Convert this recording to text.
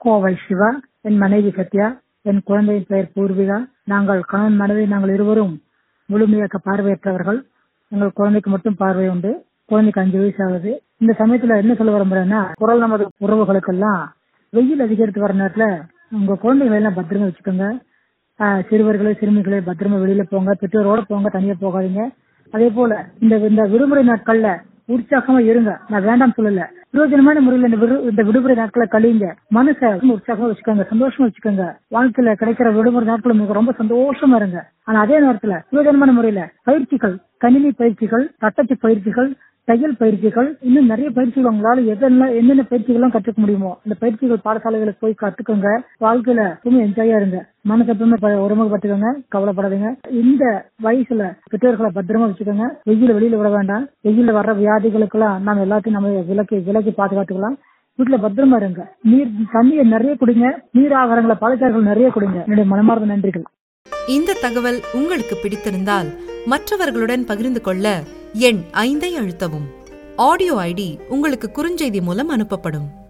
கோவை சிவா என் மனைவி சத்யா என் குழந்தையின் பெயர் பூர்விகா நாங்கள் கணவன் மனைவி நாங்கள் இருவரும் முழுமையாக பார்வையற்றவர்கள் எங்கள் குழந்தைக்கு மட்டும் பார்வை உண்டு குழந்தைக்கு அஞ்சு வயசு ஆகுது இந்த சமயத்துல என்ன சொல்ல விரும்புறேன்னா குரல் நமது உறவுகளுக்கெல்லாம் வெயில் அதிகரித்து வர நேரத்துல உங்க குழந்தைகளை எல்லாம் பத்திரமா வச்சுக்கோங்க ஆஹ் சிறுவர்களே சிறுமிகளே பத்திரமா வெளியில போங்க பெற்றோரோட போங்க தனியா போகாதீங்க அதே போல இந்த இந்த விடுமுறை நாட்கள்ல உற்சாகமா இருங்க நான் வேண்டாம் சொல்லல பிரயோஜனமான முறையில இந்த விடு- இந்த விடுமுறை நாட்களை கழியுங்க மனசை உற்சாகமா வச்சுக்கோங்க சந்தோஷமா வச்சுக்கோங்க வாழ்க்கையில கிடைக்கிற விடுமுறை நாட்கள் உங்களுக்கு ரொம்ப சந்தோஷமா இருங்க ஆனா அதே நேரத்துல பிரயோஜனமான முறையில பயிற்சிகள் கணினி பயிற்சிகள் தட்டச்சு பயிற்சிகள் தையல் பயிற்சிகள் இன்னும் நிறைய பயிற்சிகள் உங்களால எதெல்லாம் என்னென்ன பயிற்சிகள்லாம் கற்றுக்க முடியுமோ அந்த பயிற்சிகள் பாடசாலைகளுக்கு போய் கத்துக்கோங்க வாழ்க்கையில எப்பவுமே என்ஜாயா இருங்க மனசை எப்பவுமே ப- ஒருமுகப்படுத்திக்கோங்க கவலைப்படாதீங்க இந்த வயசுல பெற்றோர்களை பத்திரமா வச்சுக்கோங்க வெயில வெளியில விட வேண்டாம் வெயில வர்ற வியாதிகளுக்கெல்லாம் நம்ம எல்லாத்தையும் நம்ம விலக்கி விலக்கி பாதுகாத்துக்கலாம் வீட்டுல பத்திரமா இருங்க நீர் தண்ணியை நிறைய குடிங்க நீர் ஆகாரங்களை பழச்சாறுகள் நிறைய குடிங்க என்னுடைய மனமார்ந்த நன்றிகள் இந்த தகவல் உங்களுக்கு பிடித்திருந்தால் மற்றவர்களுடன் பகிர்ந்து கொள்ள எண் ஐந்தை அழுத்தவும் ஆடியோ ஐடி உங்களுக்கு குறுஞ்செய்தி மூலம் அனுப்பப்படும்